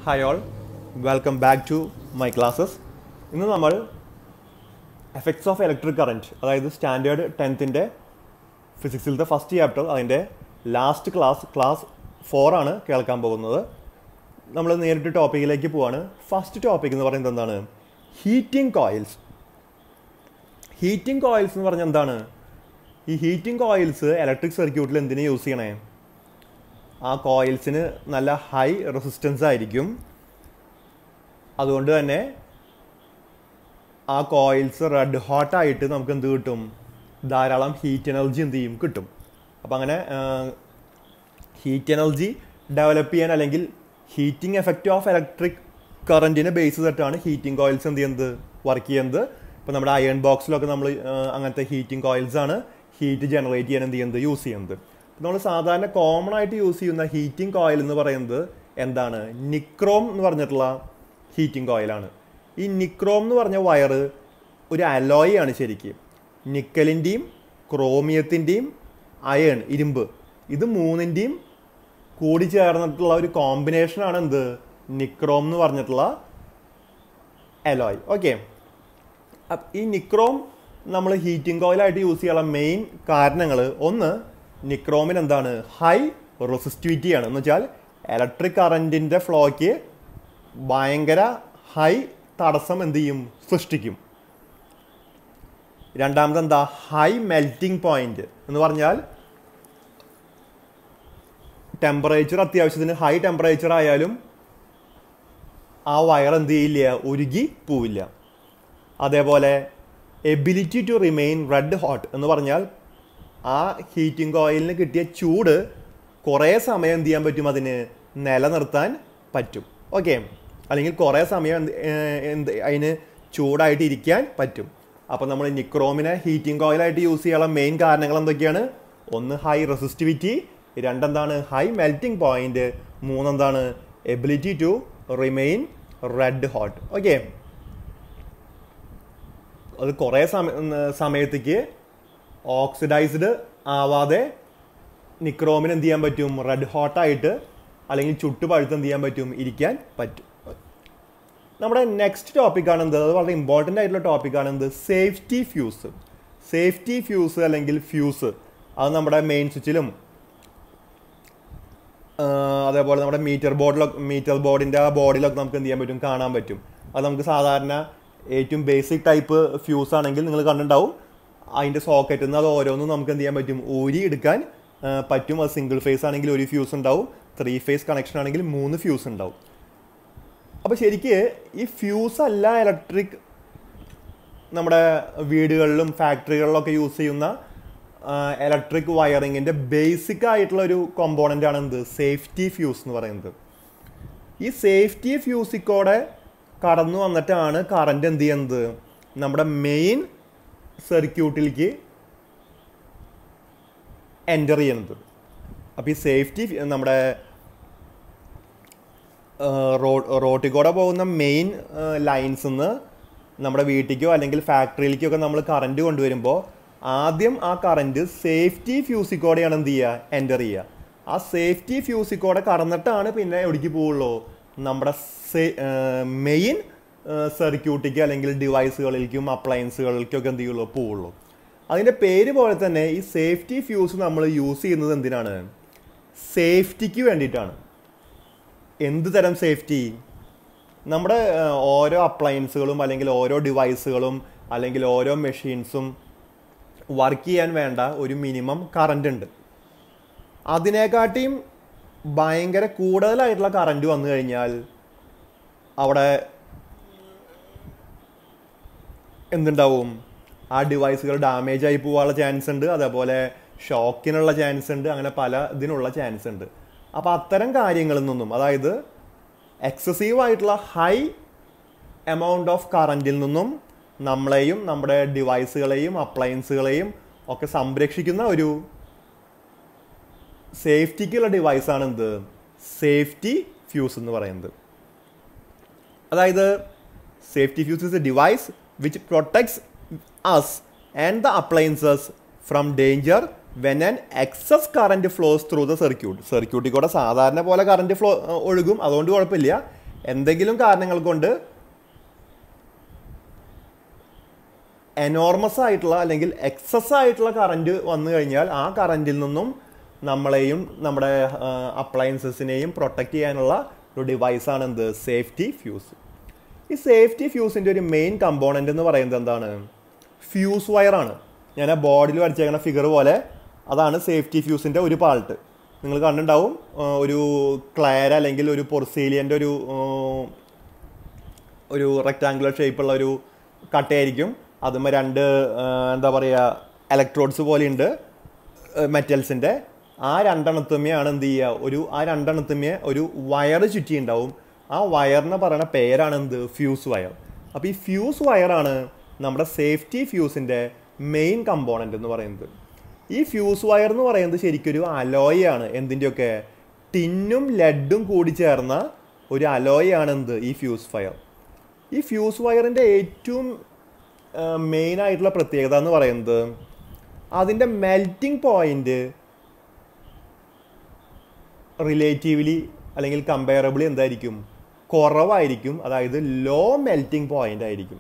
hi all welcome back to my classes ഇന്ന് നമ്മൾ effects of electric current അതായത് standard ടെൻത്തിൻ്റെ ഫിസിക്സിലത്തെ ഫസ്റ്റ് ചാപ്റ്റർ അതിൻ്റെ ലാസ്റ്റ് ക്ലാസ് ക്ലാസ് ഫോറാണ് കേൾക്കാൻ പോകുന്നത് നമ്മൾ നേരിട്ട് ടോപ്പിക്കിലേക്ക് പോവാണ് ഫസ്റ്റ് ടോപ്പിക് എന്ന് പറയുന്നത് എന്താണ് ഹീറ്റിംഗ് കോയിൽസ് ഹീറ്റിംഗ് കോയിൽസ് എന്ന് പറഞ്ഞാൽ എന്താണ് ഈ ഹീറ്റിംഗ് കോയിൽസ് ഇലക്ട്രിക് സർക്യൂട്ടിൽ എന്തിനു യൂസ് ചെയ്യണേ ആ കോയിൽസിന് നല്ല ഹൈ റെസിസ്റ്റൻസ് ആയിരിക്കും അതുകൊണ്ട് തന്നെ ആ കോയിൽസ് റെഡ് ഹോട്ടായിട്ട് നമുക്ക് എന്ത് കിട്ടും ധാരാളം ഹീറ്റ് എനർജി എന്ത് ചെയ്യും കിട്ടും അപ്പം അങ്ങനെ ഹീറ്റ് എനർജി ഡെവലപ്പ് ചെയ്യാൻ അല്ലെങ്കിൽ ഹീറ്റിംഗ് എഫക്റ്റ് ഓഫ് ഇലക്ട്രിക് കറൻറ്റിനെ ബേസ് ചെയ്തിട്ടാണ് ഹീറ്റിംഗ് കോയിൽസ് എന്ത് ചെയ്യുന്നത് വർക്ക് ചെയ്യുന്നത് ഇപ്പോൾ നമ്മുടെ അയൺ ബോക്സിലൊക്കെ നമ്മൾ അങ്ങനത്തെ ഹീറ്റിംഗ് കോയിൽസ് ആണ് ഹീറ്റ് ജനറേറ്റ് ചെയ്യാൻ എന്ത് ചെയ്യുന്നത് യൂസ് ചെയ്യുന്നത് നമ്മൾ സാധാരണ കോമൺ ആയിട്ട് യൂസ് ചെയ്യുന്ന ഹീറ്റിംഗ് കോയിൽ എന്ന് പറയുന്നത് എന്താണ് നിക്രോം എന്ന് പറഞ്ഞിട്ടുള്ള ഹീറ്റിംഗ് കോയിലാണ് ഈ നിക്രോം എന്ന് പറഞ്ഞ വയറ് ഒരു അലോയ് ആണ് ശരിക്കും നിക്കലിൻ്റെയും ക്രോമിയത്തിൻ്റെയും അയൺ ഇരുമ്പ് ഇത് മൂന്നിൻ്റെയും കൂടി ചേർന്നിട്ടുള്ള ഒരു കോമ്പിനേഷനാണ് എന്ത് നിക്രോം എന്ന് പറഞ്ഞിട്ടുള്ള അലോയ് ഓക്കെ ഈ നിക്രോം നമ്മൾ ഹീറ്റിംഗ് കോയിലായിട്ട് യൂസ് ചെയ്യാനുള്ള മെയിൻ കാരണങ്ങൾ ഒന്ന് നിക്രോമിന് എന്താണ് ഹൈ റെസിസ്റ്റിവിറ്റി ആണ് എന്ന് വെച്ചാൽ ഇലക്ട്രിക് കറൻറ്റിൻ്റെ ഫ്ലോയ്ക്ക് ഭയങ്കര ഹൈ തടസ്സം എന്ത് ചെയ്യും സൃഷ്ടിക്കും രണ്ടാമത് എന്താ ഹൈ മെൽറ്റിംഗ് പോയിന്റ് എന്ന് പറഞ്ഞാൽ ടെമ്പറേച്ചർ അത്യാവശ്യത്തിന് ഹൈ ടെമ്പറേച്ചർ ആയാലും ആ വയർ എന്ത് ചെയ്യില്ല ഉരുകി പോവില്ല അതേപോലെ ability to remain red hot എന്ന് പറഞ്ഞാൽ ആ ഹീറ്റിംഗ് കോയിലിന് കിട്ടിയ ചൂട് കുറേ സമയം എന്ത് ചെയ്യാൻ പറ്റും അതിന് നിലനിർത്താൻ പറ്റും ഓക്കെ അല്ലെങ്കിൽ കുറേ സമയം എന്ത് അതിന് ചൂടായിട്ട് ഇരിക്കാൻ പറ്റും അപ്പോൾ നമ്മൾ നിക്രോമിനെ ഹീറ്റിംഗ് കോയിലായിട്ട് യൂസ് ചെയ്യാനുള്ള മെയിൻ കാരണങ്ങൾ എന്തൊക്കെയാണ് ഒന്ന് ഹൈ റെസിസ്റ്റിവിറ്റി രണ്ടെന്താണ് ഹൈ മെൽറ്റിംഗ് പോയിന്റ് മൂന്നെന്താണ് ability to remain red hot okay അത് കുറേ സമയത്തേക്ക് ഓക്സിഡൈസ്ഡ് ആവാതെ നിക്രോമിന് എന്ത് ചെയ്യാൻ പറ്റും റെഡ് ഹോട്ടായിട്ട് അല്ലെങ്കിൽ ചുട്ടു പഴുത്ത് എന്ത് ചെയ്യാൻ പറ്റും ഇരിക്കാൻ പറ്റും നമ്മുടെ നെക്സ്റ്റ് ടോപ്പിക്കാണ് എന്ത് അത് വളരെ ഇമ്പോർട്ടൻ്റ് ആയിട്ടുള്ള ടോപ്പിക്കാണ് എന്ത് സേഫ്റ്റി ഫ്യൂസ് സേഫ്റ്റി ഫ്യൂസ് അല്ലെങ്കിൽ ഫ്യൂസ് അത് നമ്മുടെ മെയിൻ സ്വിച്ചിലും അതേപോലെ നമ്മുടെ മീറ്റർ ബോർഡിലൊക്കെ മീറ്റർ ബോർഡിൻ്റെ ആ ബോർഡിലൊക്കെ നമുക്ക് എന്ത് ചെയ്യാൻ പറ്റും കാണാൻ പറ്റും അത് നമുക്ക് സാധാരണ ഏറ്റവും ബേസിക് ടൈപ്പ് ഫ്യൂസ് ആണെങ്കിൽ നിങ്ങൾ കണ്ടിട്ടുണ്ടാവും അതിൻ്റെ സോക്കറ്റിൽ നിന്ന് അത് ഓരോന്നും നമുക്ക് എന്ത് ചെയ്യാൻ പറ്റും ഊരി എടുക്കാൻ പറ്റും അത് സിംഗിൾ ഫേസ് ആണെങ്കിൽ ഒരു ഫ്യൂസ് ഉണ്ടാവും ത്രീ ഫേസ് കണക്ഷൻ ആണെങ്കിൽ മൂന്ന് ഫ്യൂസ് ഉണ്ടാവും അപ്പോൾ ശരിക്ക് ഈ ഫ്യൂസ് അല്ല ഇലക്ട്രിക് നമ്മുടെ വീടുകളിലും ഫാക്ടറികളിലൊക്കെ യൂസ് ചെയ്യുന്ന ഇലക്ട്രിക് വയറിങ്ങിൻ്റെ ബേസിക് ആയിട്ടുള്ള ഒരു കോമ്പോണൻ്റ് ആണ് എന്ത് സേഫ്റ്റി ഫ്യൂസ് എന്ന് പറയുന്നത് ഈ സേഫ്റ്റി ഫ്യൂസിക്കോടെ കടന്നു വന്നിട്ടാണ് കറണ്ട് എന്ത് ചെയ്യുന്നത് നമ്മുടെ മെയിൻ സർക്യൂട്ടിലേക്ക് എൻ്റർ ചെയ്യുന്നത് അപ്പോൾ ഈ സേഫ്റ്റി നമ്മുടെ റോട്ടിൽ കൂടെ പോകുന്ന മെയിൻ ലൈൻസ് നിന്ന് നമ്മുടെ വീട്ടിലേക്കോ അല്ലെങ്കിൽ ഫാക്ടറിയിലേക്കോ ഒക്കെ നമ്മൾ കറണ്ട് കൊണ്ടുവരുമ്പോൾ ആദ്യം ആ കറണ്ട് സേഫ്റ്റി ഫ്യൂസിക്കോടെയാണ് എന്ത് ചെയ്യുക എൻ്റർ ചെയ്യുക ആ സേഫ്റ്റി ഫ്യൂസിക്കോടെ കടന്നിട്ടാണ് പിന്നെ എവിടേക്ക് പോവുള്ളൂ നമ്മുടെ മെയിൻ സർക്യൂട്ടിലേക്ക് അല്ലെങ്കിൽ ഡിവൈസുകളിലേക്കും അപ്ലയൻസുകളിലേക്കും ഒക്കെ എന്ത് ചെയ്യുള്ളൂ പോവുള്ളൂ അതിൻ്റെ പേര് പോലെ തന്നെ ഈ സേഫ്റ്റി ഫ്യൂസ് നമ്മൾ യൂസ് ചെയ്യുന്നത് എന്തിനാണ് സേഫ്റ്റിക്ക് വേണ്ടിയിട്ടാണ് എന്ത് തരം സേഫ്റ്റി നമ്മുടെ ഓരോ അപ്ലയൻസുകളും അല്ലെങ്കിൽ ഓരോ ഡിവൈസുകളും അല്ലെങ്കിൽ ഓരോ മെഷീൻസും വർക്ക് ചെയ്യാൻ വേണ്ട ഒരു മിനിമം കറണ്ട് ഉണ്ട് അതിനെക്കാട്ടിയും ഭയങ്കര കൂടുതലായിട്ടുള്ള കറണ്ട് വന്നു കഴിഞ്ഞാൽ അവിടെ എന്തുണ്ടാവും ആ ഡിവൈസുകൾ ഡാമേജ് ആയി പോകാനുള്ള ചാൻസ് ഉണ്ട് അതേപോലെ ഷോക്കിനുള്ള ചാൻസ് ഉണ്ട് അങ്ങനെ പല ഇതിനുള്ള ചാൻസ് ഉണ്ട് അപ്പോൾ അത്തരം കാര്യങ്ങളിൽ നിന്നും അതായത് എക്സസീവ് ആയിട്ടുള്ള ഹൈ എമൗണ്ട് ഓഫ് കറൻറ്റിൽ നിന്നും നമ്മളെയും നമ്മുടെ ഡിവൈസുകളെയും അപ്ലയൻസുകളെയും ഒക്കെ സംരക്ഷിക്കുന്ന ഒരു സേഫ്റ്റിക്കുള്ള ഡിവൈസാണ് എന്ത് സേഫ്റ്റി ഫ്യൂസ് എന്ന് പറയുന്നത് അതായത് safety fuse is a device which protects us and the appliances from danger when an excess current flows through the circuit സർക്യൂട്ടിൽ കൂടെ സാധാരണ പോലെ കറണ്ട് ഫ്ലോ ഒഴുകും അതുകൊണ്ട് കുഴപ്പമില്ല എന്തെങ്കിലും കാരണങ്ങൾ കൊണ്ട് എനോർമസ് ആയിട്ടുള്ള അല്ലെങ്കിൽ എക്സസ് ആയിട്ടുള്ള കറണ്ട് വന്നു കഴിഞ്ഞാൽ ആ കറണ്ടിൽ നിന്നും നമ്മളെയും നമ്മുടെ അപ്ലയൻസസിനെയും പ്രൊട്ടക്റ്റ് ചെയ്യാനുള്ള ഒരു ഡിവൈസാണ് എന്ത് സേഫ്റ്റി ഫ്യൂസ് ഈ സേഫ്റ്റി ഫ്യൂസിൻ്റെ ഒരു മെയിൻ കമ്പോണൻ്റ് എന്ന് പറയുന്നത് എന്താണ് ഫ്യൂസ് വയറാണ് ഞാൻ ആ ബോർഡിൽ വരച്ചേക്കുന്ന ഫിഗർ പോലെ അതാണ് സേഫ്റ്റി ഫ്യൂസിൻ്റെ ഒരു പാർട്ട് നിങ്ങൾ കണ്ടിട്ടുണ്ടാവും ആ, ഒരു ക്ലാര അല്ലെങ്കിൽ ഒരു പൊർസീലിയൻ്റെ ഒരു ആ, ഒരു റെക്റ്റാങ്കുലർ ഷേപ്പുള്ള ഒരു കട്ടയായിരിക്കും അതുമ്പോൾ രണ്ട് ആ, എന്താ പറയുക ഇലക്ട്രോഡ്സ് പോലെയുണ്ട് മെറ്റൽസിൻ്റെ ആ രണ്ടെണ്ണത്തുമ്മയാണ് എന്ത് ചെയ്യുക ഒരു ആ രണ്ടെണ്ണത്തുമ്മയെ ഒരു വയർ ചുറ്റിയുണ്ടാവും ആ വയറിനെ പറയുന്ന പേരാണ് എന്ത് ഫ്യൂസ് വയർ അപ്പോൾ ഈ ഫ്യൂസ് വയറാണ് നമ്മുടെ സേഫ്റ്റി ഫ്യൂസിൻ്റെ മെയിൻ കമ്പോണൻ്റ് എന്ന് പറയുന്നത് ഈ ഫ്യൂസ് വയർ എന്ന് പറയുന്നത് ശരിക്കും ഒരു അലോയ് ആണ് എന്തിൻ്റെയൊക്കെ ടിന്നും ലെഡും കൂടി ചേർന്ന ഒരു അലോയ് ആണ് എന്ത് ഈ ഫ്യൂസ് വയർ ഈ ഫ്യൂസ് വയറിൻ്റെ ഏറ്റവും മെയിൻ ആയിട്ടുള്ള പ്രത്യേകത എന്ന് പറയുന്നത് അതിൻ്റെ മെൽറ്റിംഗ് പോയിന്റ് റിലേറ്റീവ്ലി അല്ലെങ്കിൽ കമ്പയറബിളി എന്തായിരിക്കും കുറവായിരിക്കും അതായത് ലോ മെൽറ്റിംഗ് പോയിന്റ് ആയിരിക്കും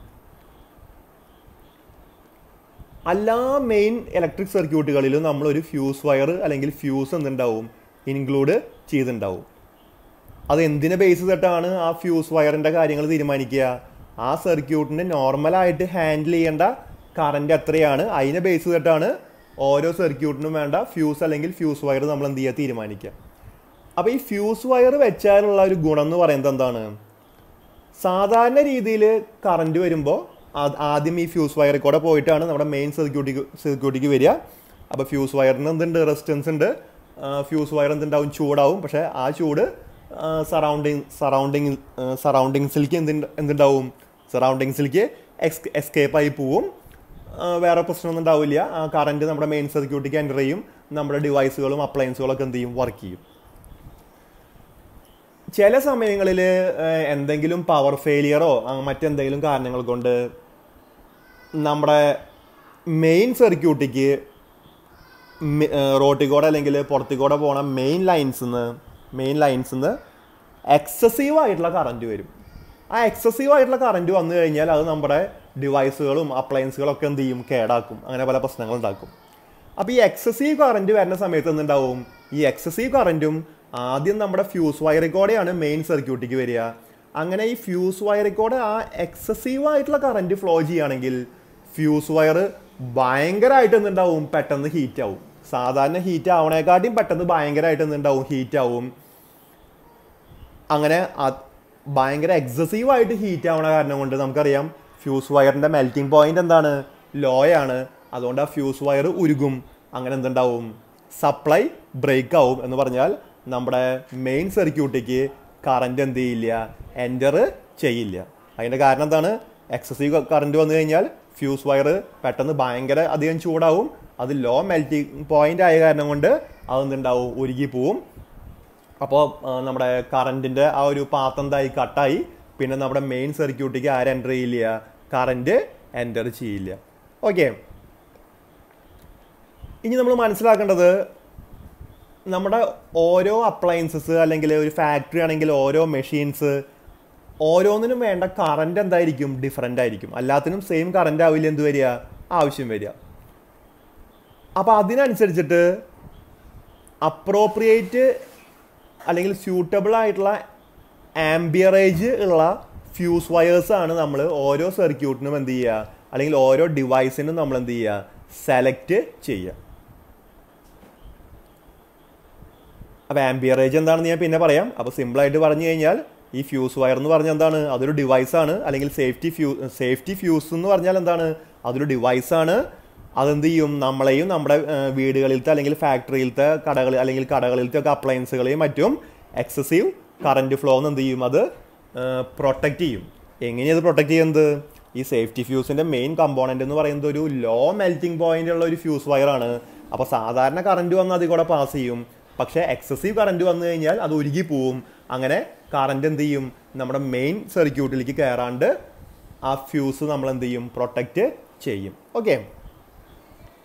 എല്ലാ മെയിൻ ഇലക്ട്രിക് സർക്യൂട്ടുകളിലും നമ്മൾ ഒരു ഫ്യൂസ് വയർ അല്ലെങ്കിൽ ഫ്യൂസ് എന്തുണ്ടാവും ഇൻക്ലൂഡ് ചെയ്തിട്ടുണ്ടാവും അത് എന്തിനെ ബേസ് ചെയ്തിട്ടാണ് ആ ഫ്യൂസ് വയറിൻ്റെ കാര്യങ്ങൾ തീരുമാനിക്കുക ആ സർക്യൂട്ടിന് നോർമലായിട്ട് ഹാൻഡിൽ ചെയ്യേണ്ട കറണ്ട് എത്രയാണ് അതിനെ ബേസ് ചെയ്തിട്ടാണ് ഓരോ സർക്യൂട്ടിനും വേണ്ട ഫ്യൂസ് അല്ലെങ്കിൽ ഫ്യൂസ് വയർ നമ്മൾ എന്ത് ചെയ്യുക തീരുമാനിക്കുക അപ്പോൾ ഈ ഫ്യൂസ് വയർ വെച്ചാലുള്ള ഒരു ഗുണം എന്ന് പറയുന്നത് എന്താണ് സാധാരണ രീതിയിൽ കറണ്ട് വരുമ്പോൾ ആദ്യം ഈ ഫ്യൂസ് വയറിൽ കൂടെ പോയിട്ടാണ് നമ്മുടെ മെയിൻ സർക്യൂട്ടിക്ക് സർക്യൂട്ടിക്ക് വരിക അപ്പോൾ ഫ്യൂസ് വയറിന് എന്തുണ്ട് റെസിസ്റ്റൻസ് ഉണ്ട് ഫ്യൂസ് വയർ എന്തുണ്ടാവും ചൂടാവും പക്ഷേ ആ ചൂട് സറൗണ്ടിങ് സറൗണ്ടിങ് സറൗണ്ടിങ്സിലേക്ക് എന്തുണ്ട് എന്തുണ്ടാവും സറൗണ്ടിങ്സിലേക്ക് എക്സ് എസ്കേപ്പ് ആയി പോവും ആ, വേറെ പ്രശ്നമൊന്നും ഉണ്ടാവില്ല ആ കറണ്ട് നമ്മുടെ മെയിൻ സർക്യൂട്ടിലേക്ക് എൻ്റർ ചെയ്യും നമ്മുടെ ഡിവൈസുകളും അപ്ലയൻസുകളൊക്കെ എന്ത് ചെയ്യും വർക്ക് ചെയ്യും ചില സമയങ്ങളിൽ എന്തെങ്കിലും പവർ ഫെയിലിയറോ മറ്റെന്തെങ്കിലും കാരണങ്ങൾ കൊണ്ട് നമ്മുടെ മെയിൻ സർക്യൂട്ടിക്ക് റോട്ടിൽ കൂടെ അല്ലെങ്കിൽ പുറത്തിൽ കൂടെ പോണ മെയിൻ ലൈൻസിൽ നിന്ന് മെയിൻ ലൈൻസിൽ നിന്ന് എക്സസീവ് ആയിട്ടുള്ള കറണ്ട് വരും ആ എക്സസീവ് ആയിട്ടുള്ള കറണ്ട് വന്നു കഴിഞ്ഞാൽ അത് നമ്മുടെ ഡിവൈസുകളും അപ്ലയൻസുകളും ഒക്കെ എന്ത് ചെയ്യും കേടാക്കും അങ്ങനെ പല പ്രശ്നങ്ങൾ ഉണ്ടാക്കും അപ്പോൾ ഈ എക്സസീവ് കറണ്ട് വരുന്ന സമയത്ത് എന്തുണ്ടാവും ഈ എക്സസീവ് കറൻറ്റും ആദ്യം നമ്മുടെ ഫ്യൂസ് വയറിൽ കൂടെയാണ് മെയിൻ സർക്യൂട്ടിക്ക് വരിക അങ്ങനെ ഈ ഫ്യൂസ് വയറിൽ കൂടെ ആ എക്സസീവ് ആയിട്ടുള്ള കറണ്ട് ഫ്ലോ ചെയ്യുകയാണെങ്കിൽ ഫ്യൂസ് വയർ ഭയങ്കരമായിട്ട് എന്തുണ്ടാവും പെട്ടെന്ന് ഹീറ്റ് ആവും സാധാരണ ഹീറ്റ് ആവണേക്കാട്ടിയും പെട്ടെന്ന് ഭയങ്കരമായിട്ട് എന്തുണ്ടാവും ഹീറ്റ് ആവും അങ്ങനെ അത് ഭയങ്കര എക്സസീവ് ആയിട്ട് ഹീറ്റ് ആവണ കാരണം കൊണ്ട് നമുക്കറിയാം ഫ്യൂസ് വയറിന്റെ മെൽറ്റിംഗ് പോയിന്റ് എന്താണ് ലോ ആണ് അതുകൊണ്ട് ആ ഫ്യൂസ് വയർ ഉരുകും അങ്ങനെ എന്തുണ്ടാവും സപ്ലൈ ബ്രേക്ക് ആവും എന്ന് പറഞ്ഞാൽ നമ്മുടെ മെയിൻ സർക്യൂട്ടിക്ക് കറണ്ട് എന്ത് ചെയ്യില്ല എൻ്റർ ചെയ്യില്ല അതിൻ്റെ കാരണം എന്താണ് എക്സസീവ് കറണ്ട് വന്നു കഴിഞ്ഞാൽ ഫ്യൂസ് വയർ പെട്ടെന്ന് ഭയങ്കര അധികം ചൂടാവും അത് ലോ മെൽറ്റിംഗ് പോയിന്റ് ആയ കാരണം കൊണ്ട് അതെന്തുണ്ടാവും ഉരുകി പോവും അപ്പോൾ നമ്മുടെ കറണ്ടിൻ്റെ ആ ഒരു പാത്ത് എന്തായി കട്ടായി പിന്നെ നമ്മുടെ മെയിൻ സർക്യൂട്ടിലേക്ക് ആരും എൻ്റർ ചെയ്യില്ല കറണ്ട് എൻ്റർ ചെയ്യില്ല ഓക്കെ ഇനി നമ്മൾ മനസ്സിലാക്കേണ്ടത് നമ്മുടെ ഓരോ അപ്ലയൻസസ് അല്ലെങ്കിൽ ഒരു ഫാക്ടറി ആണെങ്കിൽ ഓരോ മെഷീൻസ് ഓരോന്നിനും വേണ്ട കറണ്ട് എന്തായിരിക്കും ഡിഫറെൻ്റ് ആയിരിക്കും എല്ലാത്തിനും സെയിം കറണ്ട് ആവില്ല എന്ത് വരിക ആവശ്യം വരിക അപ്പോൾ അതിനനുസരിച്ചിട്ട് അപ്രോപ്രിയേറ്റ് അല്ലെങ്കിൽ സ്യൂട്ടബിൾ ആയിട്ടുള്ള ആംബിയറേജ് ഉള്ള ഫ്യൂസ് വയേഴ്സ് ആണ് നമ്മൾ ഓരോ സർക്യൂട്ടിനും എന്ത് ചെയ്യുക അല്ലെങ്കിൽ ഓരോ ഡിവൈസിനും നമ്മൾ എന്ത് ചെയ്യുക സെലക്ട് ചെയ്യുക അപ്പോൾ ആംബിയറേജ് എന്താണെന്ന് ഞാൻ പിന്നെ പറയാം അപ്പോൾ സിമ്പിളായിട്ട് പറഞ്ഞു കഴിഞ്ഞാൽ ഈ ഫ്യൂസ് വയർ എന്ന് പറഞ്ഞാൽ എന്താണ് അതൊരു ഡിവൈസാണ് അല്ലെങ്കിൽ സേഫ്റ്റി ഫ്യൂ സേഫ്റ്റി ഫ്യൂസ് എന്ന് പറഞ്ഞാൽ എന്താണ് അതൊരു ഡിവൈസാണ് അതെന്ത് ചെയ്യും നമ്മളെയും നമ്മുടെ ഏഹ്, വീടുകളിലത്തെ അല്ലെങ്കിൽ ഫാക്ടറിയിലത്തെ കടകൾ അല്ലെങ്കിൽ കടകളിലത്തെ ഒക്കെ അപ്ലയൻസുകളെയും മറ്റും എക്സസീവ് കറണ്ട് ഫ്ലോ എന്ന് എന്ത് ചെയ്യും അത് പ്രൊട്ടക്റ്റ് ചെയ്യും എങ്ങനെയാണ് പ്രൊട്ടക്റ്റ് ചെയ്യുന്നത് ഈ സേഫ്റ്റി ഫ്യൂസിന്റെ മെയിൻ കമ്പോണന്റ് എന്ന് പറയുന്നത് ഒരു ലോ മെൽറ്റിംഗ് പോയിന്റ് ഉള്ള ഒരു ഫ്യൂസ് വയറാണ് അപ്പോൾ സാധാരണ കറണ്ട് വന്ന് അതിൽ കൂടെ പാസ് ചെയ്യും പക്ഷേ എക്സസീവ് കറണ്ട് വന്നു കഴിഞ്ഞാൽ അത് ഉരുകി പോവും അങ്ങനെ കറണ്ട് എന്ത് ചെയ്യും നമ്മുടെ മെയിൻ സർക്യൂട്ടിലേക്ക് കയറാണ്ട് ആ ഫ്യൂസ് നമ്മൾ എന്ത് ചെയ്യും പ്രൊട്ടക്റ്റ് ചെയ്യും ഓക്കെ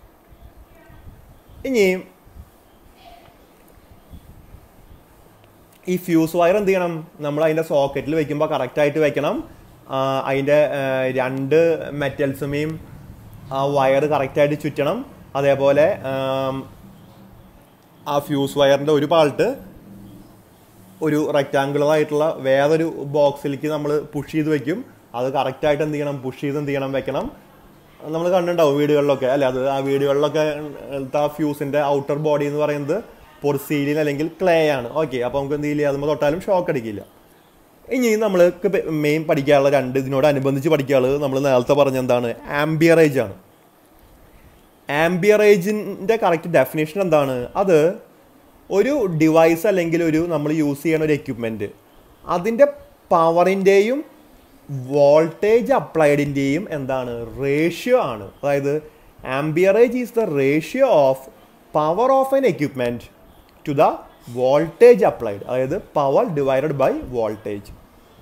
ഇനി ഈ ഫ്യൂസ് വയർ എന്ത് ചെയ്യണം നമ്മൾ അതിൻ്റെ സോക്കറ്റിൽ വെക്കുമ്പോൾ കറക്റ്റായിട്ട് വെക്കണം അതിൻ്റെ രണ്ട് മെറ്റൽസുമേയും ആ വയർ കറക്റ്റായിട്ട് ചുറ്റണം അതേപോലെ ആം, ആ ഫ്യൂസ് വയറിൻ്റെ ഒരു പാൾട്ട് ഒരു റെക്റ്റാങ്കുലർ ആയിട്ടുള്ള വേറൊരു ബോക്സിലേക്ക് നമ്മൾ പുഷ് ചെയ്ത് വെക്കും അത് കറക്റ്റായിട്ട് എന്ത് ചെയ്യണം പുഷ് ചെയ്ത് എന്ത് ചെയ്യണം വെക്കണം നമ്മൾ കണ്ടിട്ടുണ്ടാവും വീടുകളിലൊക്കെ അല്ലെ അത് ആ വീടുകളിലൊക്കെ ആ ഫ്യൂസിൻ്റെ ഔട്ടർ ബോഡി എന്ന് പറയുന്നത് പൊർസീലിൻ അല്ലെങ്കിൽ ക്ലേ ആണ് ഓക്കെ അപ്പോൾ നമുക്ക് എന്ത് ചെയ്യില്ല അതുമ്പോൾ തൊട്ടാലും ഷോക്ക് അടിക്കില്ല ഇനി നമ്മൾക്ക് മെയിൻ പഠിക്കാനുള്ള രണ്ട് ഇതിനോട് അനുബന്ധിച്ച് പഠിക്കാനുള്ളത് നമ്മൾ നേരത്തെ പറഞ്ഞ എന്താണ് ആംബിയറേജ് ആണ് ആംബിയറേജിൻ്റെ കറക്റ്റ് ഡെഫിനേഷൻ എന്താണ് അത് ഒരു ഡിവൈസ് അല്ലെങ്കിൽ ഒരു നമ്മൾ യൂസ് ചെയ്യുന്ന ഒരു എക്യുപ്മെൻറ്റ് അതിൻ്റെ പവറിൻ്റെയും വോൾട്ടേജ് അപ്ലൈഡിൻ്റെയും എന്താണ് റേഷ്യോ ആണ് അതായത് amperage is the ratio of power of an equipment to the voltage applied അതായത് പവർ ഡിവൈഡഡ് ബൈ വോൾട്ടേജ്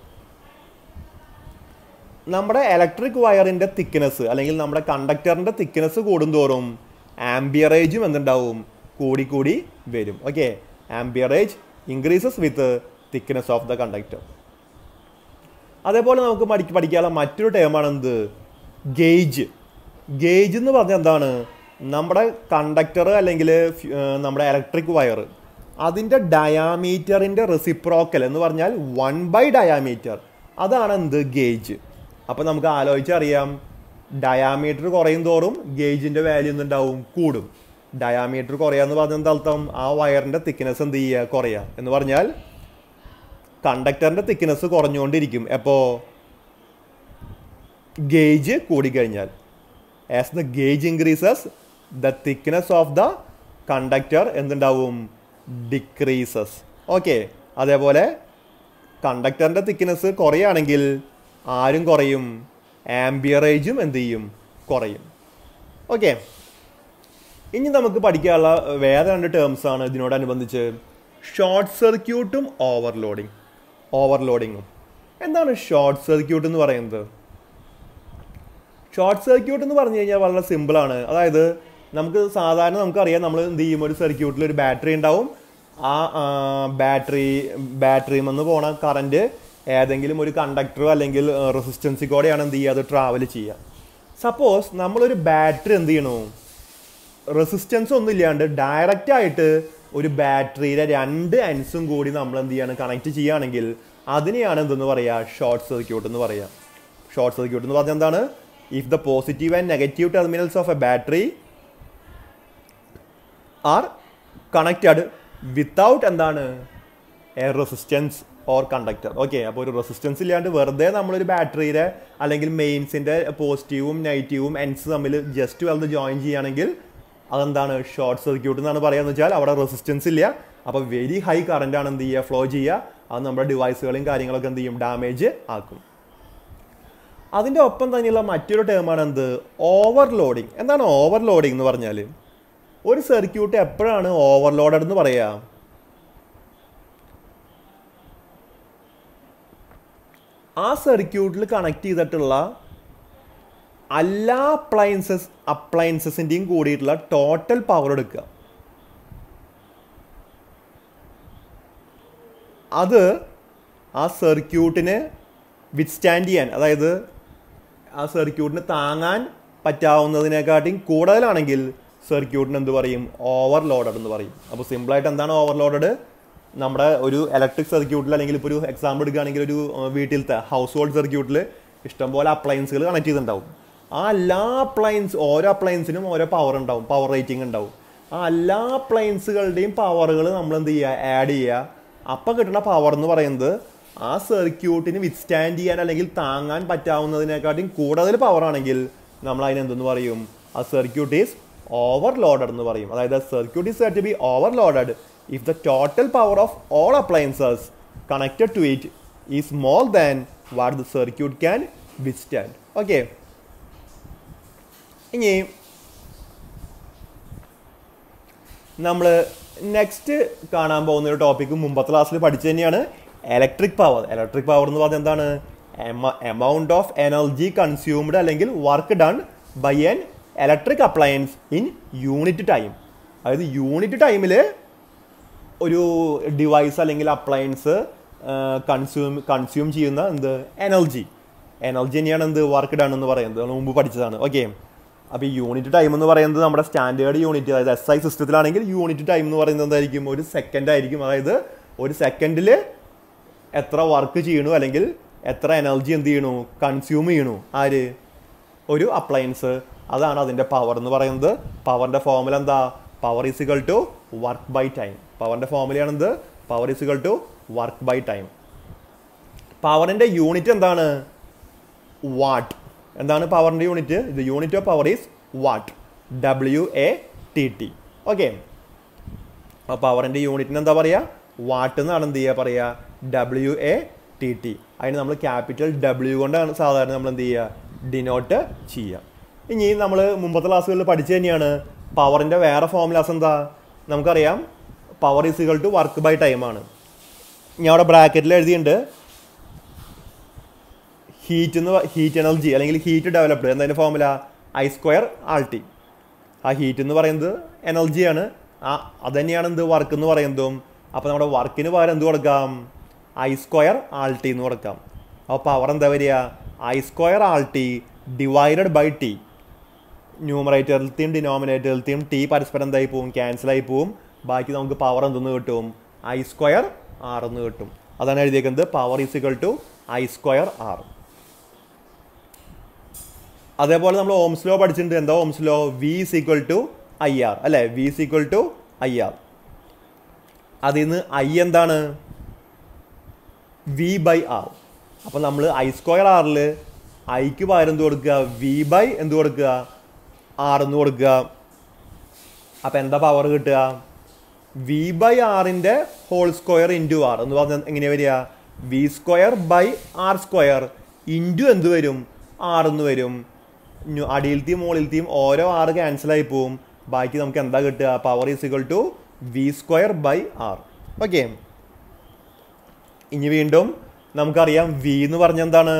നമ്മുടെ ഇലക്ട്രിക് വയറിൻ്റെ തിക്നെസ് അല്ലെങ്കിൽ നമ്മുടെ കണ്ടക്ടറിൻ്റെ തിക്നെസ് കൂടുന്തോറും ആംബിയറേജും എന്തുണ്ടാവും കൂടി കൂടി വരും okay amperage increases with thickness of the conductor അതേപോലെ നമുക്ക് പഠിക്ക പഠിക്കാനുള്ള മറ്റൊരു ടേമാണ് എന്ത് ഗേജ് ഗേജ് എന്ന് പറഞ്ഞാൽ എന്താണ് നമ്മുടെ കണ്ടക്ടർ അല്ലെങ്കിൽ ഫ്യു- ഏർ നമ്മുടെ ഇലക്ട്രിക് വയർ അതിൻ്റെ ഡയാമീറ്ററിൻ്റെ റെസിപ്രോക്കൽ എന്ന് പറഞ്ഞാൽ വൺ ബൈ ഡയാമീറ്റർ അതാണ് എന്ത് ഗേജ് അപ്പോൾ നമുക്ക് ആലോചിച്ചറിയാം ഡയാമീറ്റർ കുറയും തോറും ഗേജിൻ്റെ വാല്യൂ എന്തുണ്ടാവും കൂടും ഡയാമീറ്റർ കുറയാന്ന് പറഞ്ഞാൽ എന്താ അർത്ഥം ആ വയറിൻ്റെ തിക്നെസ് എന്ത് ചെയ്യുക കുറയുക എന്ന് പറഞ്ഞാൽ കണ്ടക്ടറിൻ്റെ തിക്നെസ് കുറഞ്ഞുകൊണ്ടിരിക്കും എപ്പോൾ ഗേജ് കൂടിക്കഴിഞ്ഞാൽ as the gauge increases the thickness of the conductor എന്തുണ്ടാവും ഡിക്രീസസ് ഓക്കെ അതേപോലെ കണ്ടക്ടറിൻ്റെ തിക്നെസ് കുറയുകയാണെങ്കിൽ ആരും കുറയും ആംബിയറേജും എന്ത് ചെയ്യും കുറയും ഓക്കെ ഇനി നമുക്ക് പഠിക്കാനുള്ള വേറെ രണ്ട് ടേംസ് ആണ് ഇതിനോടനുബന്ധിച്ച് ഷോർട്ട് സർക്യൂട്ടും ഓവർലോഡിങ് ഓവർലോഡിങ്ങും എന്താണ് ഷോർട്ട് സർക്യൂട്ട് എന്ന് പറയുന്നത് ഷോർട്ട് സർക്യൂട്ട് എന്ന് പറഞ്ഞു കഴിഞ്ഞാൽ വളരെ സിമ്പിളാണ് അതായത് നമുക്ക് സാധാരണ നമുക്കറിയാം നമ്മൾ എന്ത് ചെയ്യും ഒരു സർക്യൂട്ടിൽ ഒരു ബാറ്ററി ഉണ്ടാവും ആ ബാറ്ററി ബാറ്ററിയിൽ നിന്ന് പോണ കറണ്ട് ഏതെങ്കിലും ഒരു കണ്ടക്ടറോ അല്ലെങ്കിൽ റെസിസ്റ്റൻസിൽ കൂടെയാണ് എന്ത് ചെയ്യുക അത് ട്രാവൽ ചെയ്യുക സപ്പോസ് നമ്മളൊരു ബാറ്ററി എന്ത് ചെയ്യണു റെസിസ്റ്റൻസ് ഒന്നും ഇല്ലാണ്ട് ഡയറക്റ്റ് ആയിട്ട് ഒരു ബാറ്ററിയിലെ രണ്ട് എൻസും കൂടി നമ്മൾ എന്ത് ചെയ്യാണ് കണക്ട് ചെയ്യുകയാണെങ്കിൽ അതിനെയാണ് എന്തെന്ന് പറയുക ഷോർട്ട് സർക്യൂട്ട് എന്ന് പറയുക ഷോർട്ട് സർക്യൂട്ട് എന്ന് പറഞ്ഞാൽ എന്താണ് if the positive and negative terminals of a battery are connected without എന്താണ് a resistance or conductor okay അപ്പോൾ ഒരു റെസിസ്റ്റൻസ് ഇല്ലാണ്ട് വെറുതെ നമ്മളൊരു ബാറ്ററിയുടെ അല്ലെങ്കിൽ മെയിൻസിൻ്റെ പോസിറ്റീവും നെഗറ്റീവും എൻസ് തമ്മിൽ ജസ്റ്റ് വന്ന് ജോയിൻ ചെയ്യുകയാണെങ്കിൽ അതെന്താണ് ഷോർട്ട് സർക്യൂട്ട് എന്നാണ് പറയുന്നത് വെച്ചാൽ അവിടെ റെസിസ്റ്റൻസ് ഇല്ല അപ്പോൾ വെരി ഹൈ കറണ്ട് ആണ് എന്ത് ചെയ്യുക ഫ്ലോ ചെയ്യുക അത് നമ്മുടെ ഡിവൈസുകളും കാര്യങ്ങളൊക്കെ എന്ത് ചെയ്യും ഡാമേജ് ആക്കും അതിൻ്റെ ഒപ്പം തന്നെയുള്ള മറ്റൊരു ടേമാണ് എന്ത് ഓവർലോഡിങ് എന്താണ് ഓവർലോഡിങ് എന്ന് പറഞ്ഞാൽ ഒരു സർക്യൂട്ട് എപ്പോഴാണ് ഓവർലോഡഡ് എന്ന് പറയുക ആ സർക്യൂട്ടിൽ കണക്ട് ചെയ്തിട്ടുള്ള എല്ലാ അപ്ലയൻസസ് അപ്ലയൻസസിൻ്റെയും കൂടിയിട്ടുള്ള ടോട്ടൽ പവർ എടുക്കുക അത് ആ സർക്യൂട്ടിന് വിത്ത്സ്റ്റാൻഡ് ചെയ്യാൻ അതായത് ആ സർക്യൂട്ടിന് താങ്ങാൻ പറ്റാവുന്നതിനെക്കാട്ടിയും കൂടുതലാണെങ്കിൽ സർക്യൂട്ടിന് എന്ത് പറയും ഓവർലോഡഡ് എന്ന് പറയും അപ്പോൾ സിമ്പിളായിട്ട് എന്താണ് ഓവർലോഡഡ് നമ്മുടെ ഒരു ഇലക്ട്രിക് സർക്യൂട്ടിൽ അല്ലെങ്കിൽ ഇപ്പോൾ ഒരു എക്സാമ്പിൾ എടുക്കുകയാണെങ്കിൽ ഒരു ഏഹ്, വീട്ടിലത്തെ ഹൗസ് ഹോൾഡ് സർക്യൂട്ടിൽ ഇഷ്ടംപോലെ അപ്ലയൻസുകൾ കണക്ട് ചെയ്തിട്ടുണ്ടാവും ആ എല്ലാ അപ്ലയൻസ് ഓരോ അപ്ലയൻസിനും ഓരോ പവർ ഉണ്ടാവും പവർ റേറ്റിംഗ് ഉണ്ടാവും ആ എല്ലാ അപ്ലയൻസുകളുടെയും പവറുകൾ നമ്മൾ എന്ത് ചെയ്യുക ആഡ് ചെയ്യുക അപ്പം കിട്ടുന്ന പവർ എന്ന് പറയുന്നത് ആ സർക്യൂട്ടിന് വിത്ത്സ്റ്റാൻഡ് ചെയ്യാൻ അല്ലെങ്കിൽ താങ്ങാൻ പറ്റാവുന്നതിനെക്കാട്ടിയും കൂടുതൽ പവർ ആണെങ്കിൽ നമ്മൾ അതിനെന്തെന്ന് പറയും ആ സർക്യൂട്ട് ഈസ് ഓവർലോഡഡ് എന്ന് പറയും അതായത് circuit is to be overloaded if the total power of all appliances connected to it is more than what the circuit can withstand okay ഇനി നമ്മൾ നെക്സ്റ്റ് കാണാൻ പോകുന്ന ഒരു ടോപ്പിക്ക് മുമ്പത്തെ ക്ലാസ്സിൽ പഠിച്ചു തന്നെയാണ് ഇലക്ട്രിക് പവർ ഇലക്ട്രിക് പവർ എന്ന് പറഞ്ഞാൽ എന്താണ് എമൗണ്ട് ഓഫ് എനർജി കൺസ്യൂംഡ് അല്ലെങ്കിൽ work done by an electric appliance in unit time അതായത് യൂണിറ്റ് ടൈമിൽ ഒരു ഡിവൈസ് അല്ലെങ്കിൽ അപ്ലയൻസ് കൺസ്യൂം കൺസ്യൂം ചെയ്യുന്ന എന്ത് എനർജി എനർജി തന്നെയാണ് എന്ത് വർക്ക് ഡൺ എന്ന് പറയുന്നത് നമ്മൾ മുമ്പ് പഠിച്ചതാണ് ഓക്കെ അപ്പോൾ ഈ യൂണിറ്റ് ടൈം എന്ന് പറയുന്നത് നമ്മുടെ സ്റ്റാൻഡേർഡ് യൂണിറ്റ് അതായത് എസ് ഐ സിസ്റ്റത്തിലാണെങ്കിൽ യൂണിറ്റ് ടൈം എന്ന് പറയുന്നത് എന്തായിരിക്കും ഒരു സെക്കൻഡ് ആയിരിക്കും അതായത് ഒരു സെക്കൻഡിൽ എത്ര വർക്ക് ചെയ്യണു അല്ലെങ്കിൽ എത്ര എനർജി എന്ത് ചെയ്യണു കൺസ്യൂം ചെയ്യണു ആര് ഒരു അപ്ലയൻസ് അതാണ് അതിൻ്റെ പവർ എന്ന് പറയുന്നത് പവറിൻ്റെ ഫോമുല എന്താ power is equal to work by time പവറിൻ്റെ ഫോമുലയാണ് എന്ത് power is equal to work by time പവറിൻ്റെ unit എന്താണ് വാട്ട് എന്താണ് പവറിൻ്റെ യൂണിറ്റ് ഇത് unit of power is what W A T T okay അപ്പോൾ പവറിൻ്റെ യൂണിറ്റിന് എന്താ പറയുക വാട്ട് എന്നാണ് എന്ത് ചെയ്യുക പറയുക ഡബ്ല്യു എ ടി ടി അതിന് നമ്മൾ ക്യാപിറ്റൽ ഡബ്ല്യു കൊണ്ടാണ് സാധാരണ നമ്മൾ എന്ത് ചെയ്യുക ഡിനോട്ട് ചെയ്യുക ഇനി നമ്മൾ മുമ്പത്തെ ക്ലാസ്സുകളിൽ പഠിച്ചു തന്നെയാണ് പവറിൻ്റെ വേറെ ഫോമുലാസ് എന്താ നമുക്കറിയാം power is equal to work by ടൈമാണ് ഞാൻ അവിടെ ബ്രാക്കറ്റിൽ എഴുതിയിട്ടുണ്ട് ഹീറ്റ് എന്ന് ഹീറ്റ് എനർജി അല്ലെങ്കിൽ ഹീറ്റ് ഡെവലപ്ഡ് എന്നതിൻ്റെ formula I square R T ആ ഹീറ്റ് എന്ന് പറയുന്നത് എനർജിയാണ് ആ അത് തന്നെയാണ് എന്ത് വർക്ക് എന്ന് പറയുന്നതും അപ്പോൾ നമ്മുടെ വർക്കിന് പകരം എന്ത് കൊടുക്കാം ഐ സ്ക്വയർ ആൾ ടി എന്ന് കൊടുക്കാം അപ്പോൾ പവർ എന്താ വരിക I square R T divided by T ന്യൂമറേറ്ററിലത്തെയും ഡിനോമിനേറ്ററിലത്തെയും ടി പരസ്പരം എന്തായി പോവും ക്യാൻസലായി പോവും ബാക്കി നമുക്ക് പവർ എന്തെന്ന് കിട്ടും ഐ സ്ക്വയർ ആർ എന്ന് കിട്ടും അതാണ് എഴുതിയേക്കുന്നത് power is equal to I square R അതേപോലെ നമ്മൾ ഓംസ് ലോ പഠിച്ചിട്ടുണ്ട് എന്താ Ohm's law V is equal to I R അല്ലേ V is equal to I R അതിൽ നിന്ന് ഐ എന്താണ് വി ബൈ ആർ അപ്പോൾ നമ്മൾ ഐ സ്ക്വയർ ആറിൽ ഐക്ക് പകരം എന്ത് കൊടുക്കുക വി ബൈ എന്ത് കൊടുക്കുക ആർ എന്ന് കൊടുക്കുക അപ്പോൾ എന്താ പവർ കിട്ടുക വി ബൈ ആറിൻ്റെ ഹോൾ സ്ക്വയർ ഇൻറ്റു ആർ എന്ന് പറഞ്ഞാൽ എങ്ങനെയാ വരിക V square by R square into എന്ത് വരും ആർ എന്ന് വരും ന്യൂ- അടിയിലത്തെയും മുകളിലത്തെയും ഓരോ ആറ് ക്യാൻസലായി പോവും ബാക്കി നമുക്ക് എന്താ കിട്ടുക power is equal to V square by R okay ഇനി വീണ്ടും നമുക്കറിയാം വി എന്ന് പറഞ്ഞ എന്താണ്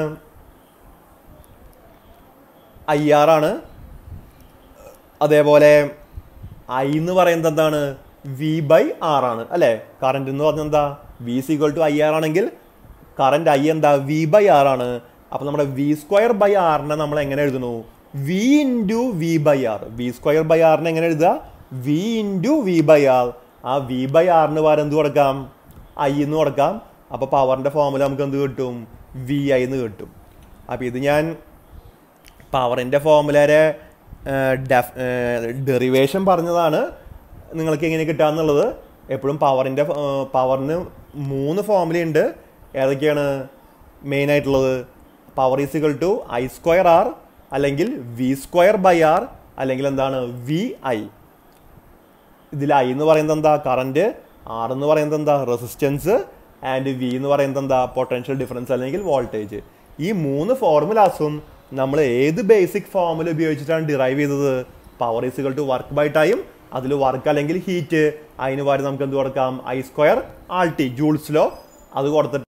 ഐ ആർ ആണ് അതേപോലെ ഐ എന്ന് പറയുന്നത് എന്താണ് വി ബൈ ആർ ആണ് അല്ലേ കറണ്ട് എന്ന് പറഞ്ഞാൽ എന്താ V is equal to I R ആണെങ്കിൽ കറണ്ട് ഐ എന്താ വി ബൈ ആർ ആണ് അപ്പോൾ നമ്മുടെ വി സ്ക്വയർ ബൈ ആറിനെ നമ്മൾ എങ്ങനെ എഴുതുന്നു V into V by R V square by ആറിനെ എങ്ങനെ എഴുതുക V into V by R ആ വി ബൈ ആറിന് പകരം എന്ത് കൊടുക്കാം ഐ എന്ന് കൊടുക്കാം അപ്പോൾ പവറിൻ്റെ ഫോമുല നമുക്ക് എന്ത് കിട്ടും വി ഐ എന്ന് കിട്ടും അപ്പോൾ ഇത് ഞാൻ പവറിൻ്റെ ഫോമുലരെ ഡെഫ് ഡെറിവേഷൻ പറഞ്ഞതാണ് നിങ്ങൾക്ക് എങ്ങനെ കിട്ടാന്നുള്ളത് എപ്പോഴും പവറിൻ്റെ പവറിന് മൂന്ന് ഫോമുലയുണ്ട് ഏതൊക്കെയാണ് മെയിൻ ആയിട്ടുള്ളത് power is equal to I square R അല്ലെങ്കിൽ വി സ്ക്വയർ ബൈ ആർ അല്ലെങ്കിൽ എന്താണ് വി ഐ ഇതിൽ ഐ എന്ന് പറയുന്നത് എന്താ കറണ്ട് ആർ എന്ന് പറയുന്നത് എന്താ റെസിസ്റ്റൻസ് ആൻഡ് വി എന്ന് പറയുന്നത് എന്താ പൊട്ടൻഷ്യൽ ഡിഫറൻസ് അല്ലെങ്കിൽ വോൾട്ടേജ് ഈ മൂന്ന് ഫോർമുലാസും നമ്മൾ ഏത് ബേസിക് ഫോർമുല ഉപയോഗിച്ചിട്ടാണ് ഡിറൈവ് ചെയ്തത് power is equal to work by time അതിൽ വർക്ക് അല്ലെങ്കിൽ ഹീറ്റ് അതിന് പകരം നമുക്ക് എന്ത് കൊടുക്കാം ഐ സ്ക്വയർ ആൾ ടി ജൂൾസിലോ അത് കൊടുത്തിട്ട്